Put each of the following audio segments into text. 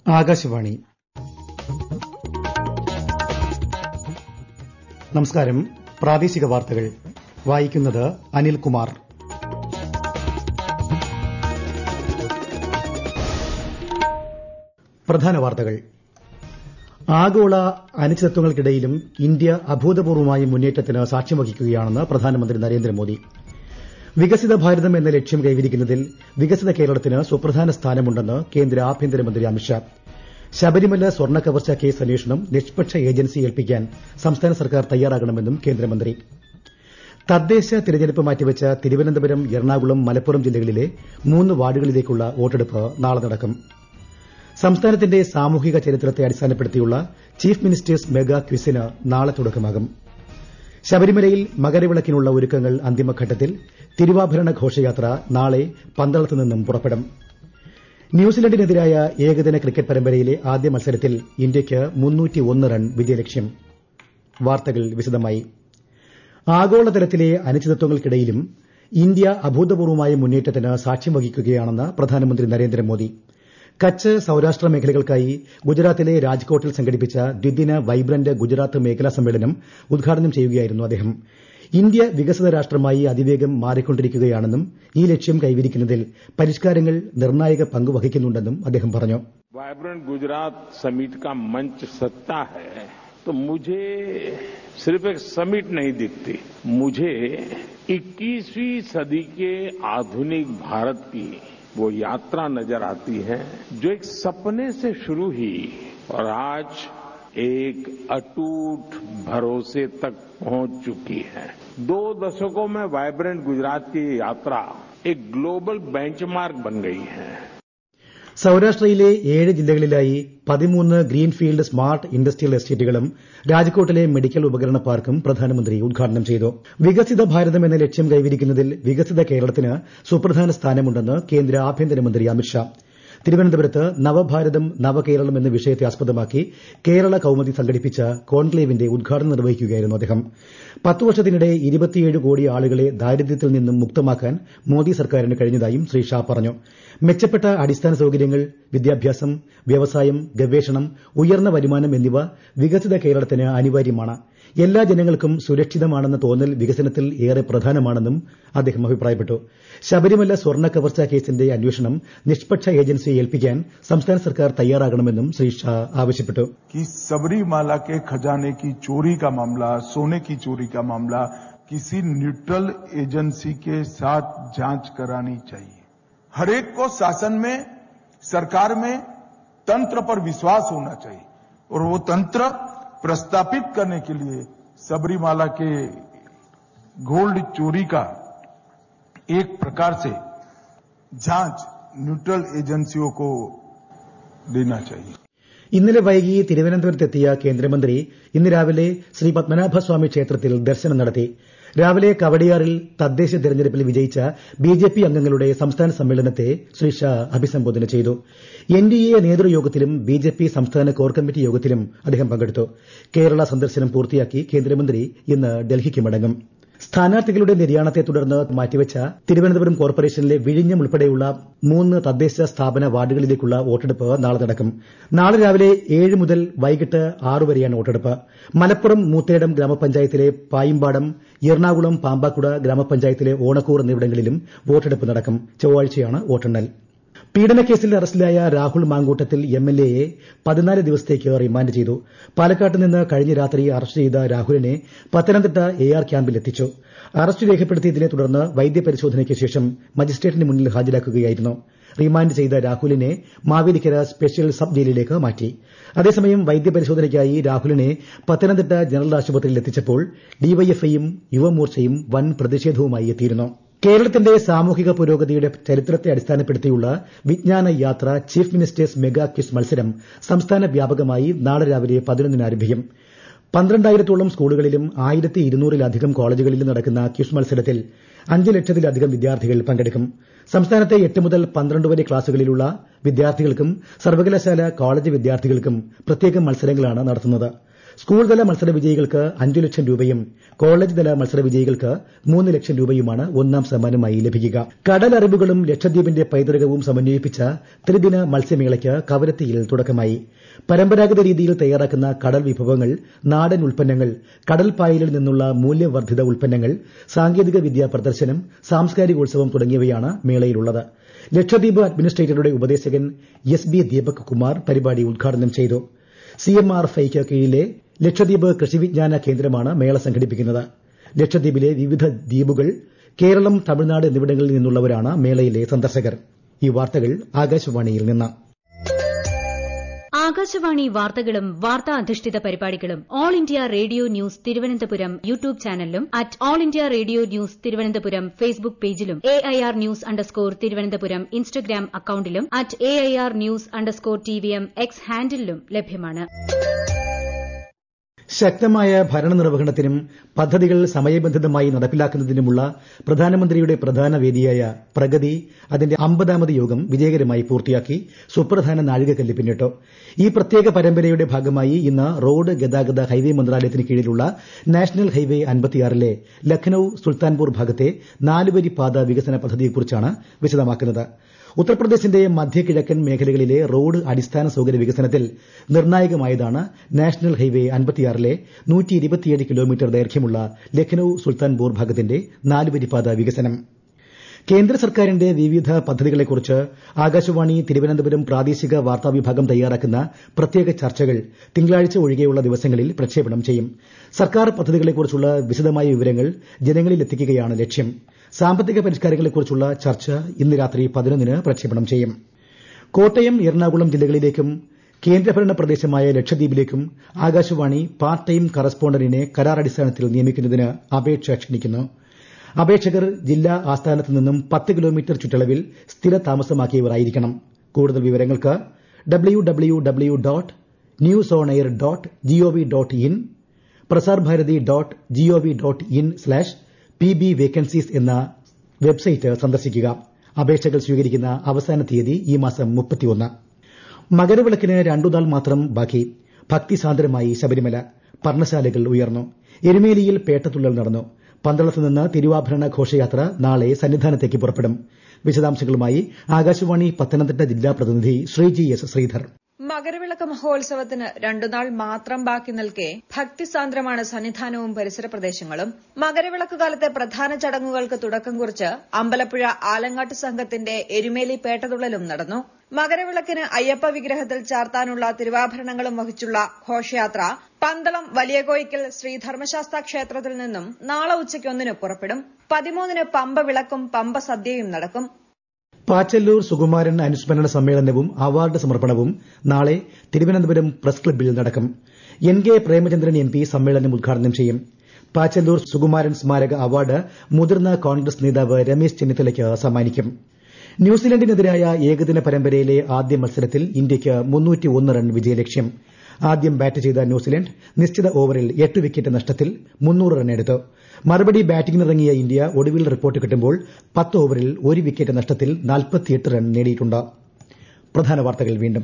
ആകാശവാണി നമസ്കാരം പ്രാദേശിക വാർത്തകൾ വായിക്കുന്നത് അനിൽകുമാർ പ്രധാന വാർത്തകൾ ആഗോള അനിശ്ചിതത്വങ്ങൾക്കിടയിലും ഇന്ത്യ അഭൂതപൂർവമായ മുന്നേറ്റത്തിന് സാക്ഷ്യം വഹിക്കുകയാണെന്ന് പ്രധാനമന്ത്രി നരേന്ദ്രമോദി വികസിത ഭാരതം എന്ന ലക്ഷ്യം കൈവരിക്കുന്നതിൽ വികസിത കേരളത്തിന് സുപ്രധാന സ്ഥാനമുണ്ടെന്ന് കേന്ദ്ര ആഭ്യന്തരമന്ത്രി അമിത്ഷാ ശബരിമല സ്വർണ്ണക്കവർച്ച കേസ് അന്വേഷണം നിഷ്പക്ഷ ഏജൻസിയെ ഏൽപ്പിക്കാൻ സംസ്ഥാന സർക്കാർ തയ്യാറാകണമെന്നും കേന്ദ്രമന്ത്രി തദ്ദേശ തിരഞ്ഞെടുപ്പ് മാറ്റിവച്ച തിരുവനന്തപുരം എറണാകുളം മലപ്പുറം ജില്ലകളിലെ മൂന്ന് വാർഡുകളിലേക്കുള്ള വോട്ടെടുപ്പ് നാളെ നടക്കും സംസ്ഥാനത്തിന്റെ സാമൂഹിക ചരിത്രത്തെ അടിസ്ഥാനപ്പെടുത്തിയുള്ള ചീഫ് മിനിസ്റ്റേഴ്സ് മെഗാ ക്വിസിന് നാളെ തുടക്കമാകും ശബരിമലയിൽ മകരവിളക്കിനുള്ള ഒരുക്കങ്ങൾ അന്തിമഘട്ടത്തിൽ തിരുവാഭരണ ഘോഷയാത്ര നാളെ പന്തളത്ത് നിന്നും പുറപ്പെടും ന്യൂസിലൻഡിനെതിരായ ഏകദിന ക്രിക്കറ്റ് പരമ്പരയിലെ ആദ്യ മത്സരത്തിൽ ഇന്ത്യയ്ക്ക് റൺ വിജയലക്ഷ്യം വാർത്തകൾ വിശദമായി ആഗോളതലത്തിലെ അനിശ്ചിതത്വങ്ങൾക്കിടയിലും ഇന്ത്യ അഭൂതപൂർവമായ മുന്നേറ്റത്തിന് സാക്ഷ്യം വഹിക്കുകയാണെന്ന് പ്രധാനമന്ത്രി നരേന്ദ്രമോദി കച്ച് സൌരാഷ്ട്ര മേഖലകൾക്കായി ഗുജറാത്തിലെ രാജ്കോട്ടിൽ സംഘടിപ്പിച്ച ദ്വിദിന വൈബ്രന്റ് ഗുജറാത്ത് മേഖലാ സമ്മേളനം ഉദ്ഘാടനം ചെയ്യുകയായിരുന്നു അദ്ദേഹം ഇന്ത്യ വികസിത രാഷ്ട്രമായി അതിവേഗം മാറിക്കൊണ്ടിരിക്കുകയാണെന്നും ഈ ലക്ഷ്യം കൈവരിക്കുന്നതിൽ പരിഷ്കാരങ്ങൾ നിർണായക പങ്ക് വഹിക്കുന്നുണ്ടെന്നും അദ്ദേഹം പറഞ്ഞു वाइब्रेंट गुजरात समिट का मंच सत्ता है तो मुझे सिर्फ एक समिट नहीं दिखती मुझे 21वीं सदी के आधुनिक भारत की वो यात्रा नजर आती है जो एक सपने से शुरू हुई और आज एक अटूट भरोसे तक पहुंच चुकी है दो दशकों में वाइब्रेंट गुजरात की ये यात्रा एक ग्लोबल बेंचमार्क बन गई है സൌരാഷ്ട്രയിലെ ഏഴ് ജില്ലകളിലായി പതിമൂന്ന് ഗ്രീൻഫീൽഡ് സ്മാർട്ട് ഇൻഡസ്ട്രിയൽ എസ്റ്റേറ്റുകളും രാജ്കോട്ടിലെ മെഡിക്കൽ ഉപകരണ പാർക്കും പ്രധാനമന്ത്രി ഉദ്ഘാടനം ചെയ്തു വികസിത ഭാരതം എന്ന ലക്ഷ്യം കൈവരിക്കുന്നതിൽ വികസിത കേരളത്തിന് സുപ്രധാന സ്ഥാനമുണ്ടെന്ന് കേന്ദ്ര ആഭ്യന്തരമന്ത്രി അമിത്ഷാ തിരുവനന്തപുരത്ത് നവഭാരതം നവകേരളം എന്ന വിഷയത്തെ ആസ്പദമാക്കി കേരള കൌമുദി സംഘടിപ്പിച്ച കോൺക്ലേവിന്റെ ഉദ്ഘാടനം നിർവഹിക്കുകയായിരുന്നു അദ്ദേഹം പത്തു വർഷത്തിനിടെ ഇരുപത്തിയേഴ് കോടി ആളുകളെ ദാരിദ്ര്യത്തിൽ നിന്നും മുക്തമാക്കാൻ മോദി സർക്കാരിന് കഴിഞ്ഞതായും ശ്രീ ഷാ പറഞ്ഞു മെച്ചപ്പെട്ട അടിസ്ഥാന സൌകര്യങ്ങൾ വിദ്യാഭ്യാസം വ്യവസായം ഗവേഷണം ഉയർന്ന വരുമാനം എന്നിവ വികസിത കേരളത്തിന് അനിവാര്യമാണ് എല്ലാ ജനങ്ങൾക്കും സുരക്ഷിതമാണെന്ന തോന്നൽ വികസനത്തിൽ ഏറെ പ്രധാനമാണെന്നും അദ്ദേഹം അഭിപ്രായപ്പെട്ടു ശബരിമല സ്വർണ്ണ കവർച്ചാ കേസിന്റെ അന്വേഷണം നിഷ്പക്ഷ ഏജൻസിയെ ഏൽപ്പിക്കാൻ സംസ്ഥാന സർക്കാർ തയ്യാറാകണമെന്നും ശ്രീ ഷാ ആവശ്യപ്പെട്ടു कि सबरीमाला के खजाने की चोरी का मामला सोने की चोरी का मामला किसी न्यूट्रल एजेंसी के साथ जांच करानी चाहिए हरेक को शासन में सरकार में तंत्र पर विश्वास होना चाहिए और वो तंत्र प्रस्तापित करने के लिए सबरीमाला के गोल्ड चोरी का एक प्रकार से जांच न्यूट्रल एजेंसियों को देना चाहिए ഇന്നലെ വൈകി തിരുവനന്തപുരത്തെത്തിയ കേന്ദ്രമന്ത്രി ഇന്ന് രാവിലെ ശ്രീ പത്മനാഭസ്വാമി ക്ഷേത്രത്തിൽ ദർശനം നടത്തി രാവിലെ കവടിയാറിൽ തദ്ദേശ തെരഞ്ഞെടുപ്പിൽ വിജയിച്ച ബിജെപി അംഗങ്ങളുടെ സംസ്ഥാന സമ്മേളനത്തെ ശ്രീ ഷാ അഭിസംബോധന ചെയ്തു എൻഡിഎ നേതൃയോഗത്തിലും ബിജെപി സംസ്ഥാന കോർ കമ്മിറ്റി യോഗത്തിലും അദ്ദേഹം പങ്കെടുത്തു കേരള സന്ദർശനം പൂർത്തിയാക്കി കേന്ദ്രമന്ത്രി ഇന്ന് ഡൽഹിക്ക് മടങ്ങും സ്ഥാനാർത്ഥികളുടെ നിര്യാണത്തെ തുടർന്ന് മാറ്റിവച്ച തിരുവനന്തപുരം കോർപ്പറേഷനിലെ വിഴിഞ്ഞം ഉൾപ്പെടെയുള്ള മൂന്ന് തദ്ദേശ സ്ഥാപന വാർഡുകളിലേക്കുള്ള വോട്ടെടുപ്പ് നാളെ നടക്കും നാളെ രാവിലെ ഏഴ് മുതൽ വൈകിട്ട് ആറ് വരെയാണ് വോട്ടെടുപ്പ് മലപ്പുറം മൂത്തേടം ഗ്രാമപഞ്ചായത്തിലെ പായിമ്പാടം എറണാകുളം പാമ്പാക്കുട ഗ്രാമപഞ്ചായത്തിലെ ഓണക്കൂർ എന്നിവിടങ്ങളിലും വോട്ടെടുപ്പ് നടക്കും ചൊവ്വാഴ്ചയാണ് വോട്ടെണ്ണൽ പീഡനക്കേസിൽ അറസ്റ്റിലായ രാഹുൽ മാങ്കൂട്ടത്തിൽ എംഎൽഎയെ പതിനാല് ദിവസത്തേക്ക് റിമാൻഡ് ചെയ്തു പാലക്കാട്ട് നിന്ന് കഴിഞ്ഞ രാത്രി അറസ്റ്റ് ചെയ്ത രാഹുലിനെ പത്തനംതിട്ട എ ആർ ക്യാമ്പിൽ എത്തിച്ചു അറസ്റ്റ് രേഖപ്പെടുത്തിയതിനെ തുടർന്ന് വൈദ്യപരിശോധനയ്ക്ക് ശേഷം മജിസ്ട്രേറ്റിന് മുന്നിൽ ഹാജരാക്കുകയായിരുന്നു റിമാൻഡ് ചെയ്ത രാഹുലിനെ മാവേലിക്കര സ്പെഷ്യൽ സബ് ജയിലിലേക്ക് മാറ്റി അതേസമയം വൈദ്യപരിശോധനയ്ക്കായി രാഹുലിനെ പത്തനംതിട്ട ജനറൽ ആശുപത്രിയിൽ എത്തിച്ചപ്പോൾ ഡിവൈഎഫ്ഐയും യുവമോർച്ചയും വൻ പ്രതിഷേധവുമായി എത്തിയിരുന്നു കേരളത്തിന്റെ സാമൂഹിക പുരോഗതിയുടെ ചരിത്രത്തെ അടിസ്ഥാനപ്പെടുത്തിയുള്ള വിജ്ഞാന യാത്ര ചീഫ് മിനിസ്റ്റേഴ്സ് മെഗാ ക്വിസ് മത്സരം സംസ്ഥാന വ്യാപകമായി നാളെ രാവിലെ പതിനൊന്നിന് ആരംഭിക്കും പന്ത്രണ്ടായിരത്തോളം സ്കൂളുകളിലും ആയിരത്തി ഇരുന്നൂറിലധികം കോളേജുകളിലും നടക്കുന്ന ക്വിസ് മത്സരത്തിൽ അഞ്ച് ലക്ഷത്തിലധികം വിദ്യാർത്ഥികൾ പങ്കെടുക്കും സംസ്ഥാനത്തെ എട്ട് മുതൽ പന്ത്രണ്ട് വരെ ക്ലാസുകളിലുള്ള വിദ്യാർത്ഥികൾക്കും സർവകലാശാല കോളേജ് വിദ്യാർത്ഥികൾക്കും പ്രത്യേകം മത്സരങ്ങളാണ് നടത്തുന്നത് സ്കൂൾ തല മത്സര വിജയികൾക്ക് അഞ്ചു ലക്ഷം രൂപയും കോളേജ് തല മത്സര വിജയികൾക്ക് മൂന്ന് ലക്ഷം രൂപയുമാണ് ഒന്നാം സമ്മാനമായി ലഭിക്കുക കടലറിവുകളും ലക്ഷദ്വീപിന്റെ പൈതൃകവും സമന്വയിപ്പിച്ച ത്രിദിന മത്സ്യമേളയ്ക്ക് കവരത്തിയിൽ തുടക്കമായി പരമ്പരാഗത രീതിയിൽ തയ്യാറാക്കുന്ന കടൽ വിഭവങ്ങൾ നാടൻ ഉൽപ്പന്നങ്ങൾ കടൽപ്പായലിൽ നിന്നുള്ള മൂല്യവർദ്ധിത ഉൽപ്പന്നങ്ങൾ സാങ്കേതിക വിദ്യാ പ്രദർശനം സാംസ്കാരികോത്സവം തുടങ്ങിയവയാണ് മേളയിലുള്ളത് ലക്ഷദ്വീപ് അഡ്മിനിസ്ട്രേറ്ററുടെ ഉപദേശകൻ എസ് ബി ദീപക് കുമാർ പരിപാടി ഉദ്ഘാടനം ചെയ്തു സി എം ആർ ഫൈക്ക് കീഴിലെ ലക്ഷദ്വീപ് കൃഷിവിജ്ഞാന കേന്ദ്രമാണ് മേള സംഘടിപ്പിക്കുന്നത് ലക്ഷദ്വീപിലെ വിവിധ ദ്വീപുകൾ കേരളം തമിഴ്നാട് എന്നിവിടങ്ങളിൽ നിന്നുള്ളവരാണ് മേളയിലെ സന്ദർശകർ ഈ വാർത്തകൾ ആകാശവാണിയിൽ നിന്ന് ആകാശവാണി വാർത്തകളും വാർത്താ അധിഷ്ഠിത പരിപാടികളും all India radio news Thiruvananthapuram YouTube ചാനലിലും at all India radio news Thiruvananthapuram Facebook പേജിലും A I R news underscore Thiruvananthapuram Instagram അക്കൌണ്ടിലും at A I R news underscore T V M X ഹാൻഡിലും ലഭ്യമാണ് ശക്തമായ ഭരണനിർവഹണത്തിനും പദ്ധതികൾ സമയബന്ധിതമായി നടപ്പിലാക്കുന്നതിനുമുള്ള പ്രധാനമന്ത്രിയുടെ പ്രധാന വേദിയായ പ്രഗതി അതിന്റെ അമ്പതാമത് യോഗം വിജയകരമായി പൂർത്തിയാക്കി സുപ്രധാന നാഴികക്കല്ല് പിന്നിട്ടു ഈ പ്രത്യേക പരമ്പരയുടെ ഭാഗമായി ഇന്ന് റോഡ് ഗതാഗത ഹൈവേ മന്ത്രാലയത്തിന് കീഴിലുള്ള നാഷണൽ ഹൈവേ അൻപത്തിയാറിലെ ലഖ്നൌ സുൽത്താൻപൂർ ഭാഗത്തെ നാലുവരി പാത വികസന പദ്ധതിയെക്കുറിച്ചാണ് വിശദമാക്കുന്നത് ഉത്തർപ്രദേശിന്റെ മധ്യകിഴക്കൻ മേഖലകളിലെ റോഡ് അടിസ്ഥാന സൌകര്യ വികസനത്തിൽ നിർണായകമായതാണ് നാഷണൽ ഹൈവേ അൻപത്തിയാറിലെ കിലോമീറ്റർ ദൈർഘ്യമുള്ള ലഖ്നൌ സുൽത്താൻപൂർ ഭാഗത്തിന്റെ നാലുവരിപ്പാത വികസനം കേന്ദ്ര സർക്കാരിന്റെ വിവിധ പദ്ധതികളെക്കുറിച്ച് ആകാശവാണി തിരുവനന്തപുരം പ്രാദേശിക വാർത്താ വിഭാഗം തയ്യാറാക്കുന്ന പ്രത്യേക ചർച്ചകൾ തിങ്കളാഴ്ച ഒഴികെയുള്ള ദിവസങ്ങളിൽ പ്രക്ഷേപണം ചെയ്യും സർക്കാർ പദ്ധതികളെക്കുറിച്ചുള്ള വിശദമായ വിവരങ്ങൾ ജനങ്ങളിലെത്തിക്കുകയാണ് ലക്ഷ്യം സാമ്പത്തിക പരിഷ്കാരങ്ങളെക്കുറിച്ചുള്ള ചർച്ച ഇന്ന് രാത്രി പതിനൊന്നിന് പ്രക്ഷേപണം ചെയ്യും കോട്ടയം എറണാകുളം ജില്ലകളിലേക്കും കേന്ദ്രഭരണ പ്രദേശമായ ലക്ഷദ്വീപിലേക്കും ആകാശവാണി പാർട്ട് ടൈം കറസ്പോണ്ടന്റിനെ കരാറടിസ്ഥാനത്തിൽ നിയമിക്കുന്നതിന് അപേക്ഷ ക്ഷണിക്കുന്നു അപേക്ഷകർ ജില്ലാ ആസ്ഥാനത്ത് നിന്നും പത്ത് കിലോമീറ്റർ ചുറ്റളവിൽ സ്ഥിര താമസമാക്കിയവരായിരിക്കണം കൂടുതൽ വിവരങ്ങൾക്ക് W W W dot news on air dot G O V dot in Prasar Bharati dot G O V dot in slash P B vacancies എന്ന വെബ്സൈറ്റ് സന്ദർശിക്കുക അപേക്ഷകൾ സ്വീകരിക്കുന്ന അവസാന തീയതി ഈ മാസം മുപ്പത്തിയൊന്ന് മകരവിളക്കിന് രണ്ടുനാൾ മാത്രം ബാക്കി ഭക്തിസാന്ദ്രമായി ശബരിമല പർണശാലകൾ ഉയർന്നു എരുമേലിയിൽ പേട്ടതുള്ളൽ നടന്നു പന്തളത്ത് നിന്ന് തിരുവാഭരണ ഘോഷയാത്ര നാളെ സന്നിധാനത്തേക്ക് പുറപ്പെടും വിശദാംശങ്ങളുമായി ആകാശവാണി പത്തനംതിട്ട ജില്ലാ പ്രതിനിധി ശ്രീജി എസ് ശ്രീധർ മകരവിളക്ക് മഹോത്സവത്തിന് രണ്ടുനാൾ മാത്രം ബാക്കി നിൽക്കെ ഭക്തിസാന്ദ്രമാണ് സന്നിധാനവും പരിസര പ്രദേശങ്ങളും മകരവിളക്ക് കാലത്തെ പ്രധാന ചടങ്ങുകൾക്ക് തുടക്കം കുറിച്ച് അമ്പലപ്പുഴ ആലങ്ങാട്ട് സംഘത്തിന്റെ എരുമേലി പേട്ടതുള്ളലും നടന്നു മകരവിളക്കിന് അയ്യപ്പ വിഗ്രഹത്തിൽ ചാർത്താനുള്ള തിരുവാഭരണങ്ങളും വഹിച്ചുള്ള ഘോഷയാത്ര പന്തളം വലിയകോയിക്കൽ ശ്രീ ധർമ്മശാസ്ത്ര ക്ഷേത്രത്തിൽ നിന്നും നാളെ ഉച്ചയ്ക്ക് ഒന്നിന് പുറപ്പെടും പതിമൂന്നിന് പമ്പ വിളക്കും പമ്പ സദ്യയും നടക്കും പാച്ചല്ലൂർ സുകുമാരൻ അനുസ്മരണ സമ്മേളനവും അവാർഡ് സമർപ്പണവും നാളെ തിരുവനന്തപുരം പ്രസ് ക്ലബ്ബിൽ നടക്കും N K Premachandran M P സമ്മേളനം ഉദ്ഘാടനം ചെയ്യും പാച്ചല്ലൂർ സുകുമാരൻ സ്മാരക അവാർഡ് മുതിർന്ന കോൺഗ്രസ് നേതാവ് രമേശ് ചെന്നിത്തലയ്ക്ക് സമ്മാനിക്കും ന്യൂസിലൻഡിനെതിരായ ഏകദിന പരമ്പരയിലെ ആദ്യ മത്സരത്തിൽ ഇന്ത്യയ്ക്ക് റൺ വിജയലക്ഷ്യം ആദ്യം ബാറ്റ് ചെയ്ത ന്യൂസിലൻഡ് നിശ്ചിത ഓവറിൽ എട്ട് വിക്കറ്റ് നഷ്ടത്തിൽ റൺ എടുത്തു മറുപടി ബാറ്റിംഗിനിറങ്ങിയ ഇന്ത്യ ഒടുവിൽ റിപ്പോർട്ട് കിട്ടുമ്പോൾ പത്ത് ഓവറിൽ ഒരു വിക്കറ്റ് നഷ്ടത്തിൽ റൺ നേടിയിട്ടുണ്ട് പ്രധാന വാർത്തകൾ വീണ്ടും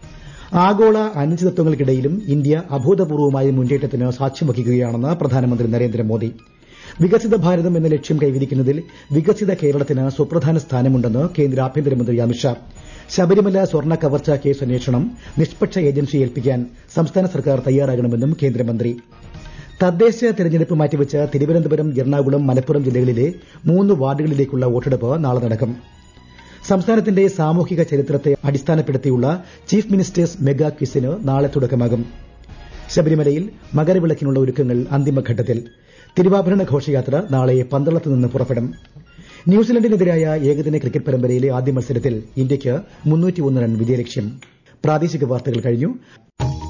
ആഗോള അനിശ്ചിതത്വങ്ങൾക്കിടയിലും ഇന്ത്യ അഭൂതപൂർവമായ മുന്നേറ്റത്തിന് സാക്ഷ്യം വഹിക്കുകയാണെന്ന് പ്രധാനമന്ത്രി നരേന്ദ്രമോദി വികസിത ഭാരതം എന്ന ലക്ഷ്യം കൈവരിക്കുന്നതിൽ വികസിത കേരളത്തിന് സുപ്രധാന സ്ഥാനമുണ്ടെന്ന് കേന്ദ്ര ആഭ്യന്തരമന്ത്രി അമിത്ഷാ ശബരിമല സ്വർണ്ണ കവർച്ച കേസ് അന്വേഷണം നിഷ്പക്ഷ ഏജൻസിയെ ഏൽപ്പിക്കാൻ സംസ്ഥാന സർക്കാർ തയ്യാറാകണമെന്നും കേന്ദ്രമന്ത്രി തദ്ദേശ തെരഞ്ഞെടുപ്പ് മാറ്റിവെച്ച തിരുവനന്തപുരം എറണാകുളം മലപ്പുറം ജില്ലകളിലെ മൂന്ന് വാർഡുകളിലേക്കുള്ള വോട്ടെടുപ്പ് നാളെ നടക്കും സംസ്ഥാനത്തിന്റെ സാമൂഹിക ചരിത്രത്തെ അടിസ്ഥാനപ്പെടുത്തിയുള്ള ചീഫ് മിനിസ്റ്റേഴ്സ് മെഗാ ക്വിസിന് നാളെ തുടക്കമാകും ശബരിമലയിൽ മകരവിളക്കിനുള്ള ഒരുക്കങ്ങൾ അന്തിമഘട്ടത്തിൽ തിരുവാഭരണ ഘോഷയാത്ര നാളെ പന്തളത്ത് നിന്ന് പുറപ്പെടും ന്യൂസിലൻഡിനെതിരായ ഏകദിന ക്രിക്കറ്റ് പരമ്പരയിലെ ആദ്യ മത്സരത്തിൽ ഇന്ത്യയ്ക്ക് റൺ വിജയലക്ഷ്യം പ്രാദേശിക വാർത്തകൾ കഴിഞ്ഞു